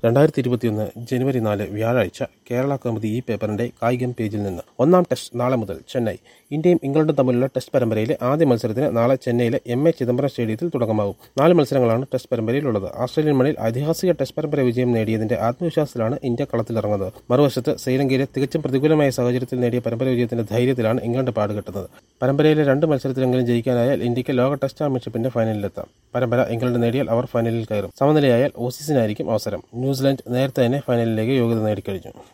രണ്ടായിരത്തി ഇരുപത്തിയൊന്ന് ജനുവരി നാല് വ്യാഴാഴ്ച കേരള കൗമുദി ഈ പേപ്പറിന്റെ കായികം പേജിൽ നിന്ന് ഒന്നാം ടെസ്റ്റ് നാളെ മുതൽ ചെന്നൈ ഇന്ത്യയും ഇംഗ്ലണ്ടും തമ്മിലുള്ള ടെസ്റ്റ് പരമ്പരയിലെ ആദ്യ മത്സരത്തിന് നാളെ ചെന്നൈയിലെ എം എ ചിദംബരം സ്റ്റേഡിയത്തിൽ തുടക്കമാകും നാല് മത്സരങ്ങളാണ് ടെസ്റ്റ് പരമ്പരയിലുള്ളത് ഓസ്ട്രേലിയൻ മണ്ണിൽ ഐതിഹാസിക ടെസ്റ്റ് പരമ്പര വിജയം നേടിയതിന്റെ ആത്മവിശ്വാസത്തിലാണ് ഇന്ത്യ കളത്തിലിറങ്ങുന്നത് മറുവശത്ത് ശ്രീലങ്കയിലെ തികച്ചും പ്രതികൂലമായ സാഹചര്യത്തിൽ നേടിയ പരമ്പര വിജയത്തിന്റെ ധൈര്യത്തിലാണ് ഇംഗ്ലണ്ട് പാടുകെട്ടുന്നത് പരമ്പരയിലെ രണ്ട് മത്സരത്തിലെങ്കിലും ജയിക്കാനായാൽ ഇന്ത്യക്ക് ലോക ടെസ്റ്റ് ചാമ്പ്യൻഷിപ്പിന്റെ ഫൈനലിലെത്താം പരമ്പര ഇംഗ്ലണ്ട് നേടിയാൽ അവർ ഫൈനലിൽ കയറും സമനിലയായാൽ ഓസീസിനായിരിക്കും അവസരം ന്യൂസിലൻഡ് നേരത്തെ തന്നെ ഫൈനലിലേക്ക് യോഗ്യത നേടിക്കഴിഞ്ഞു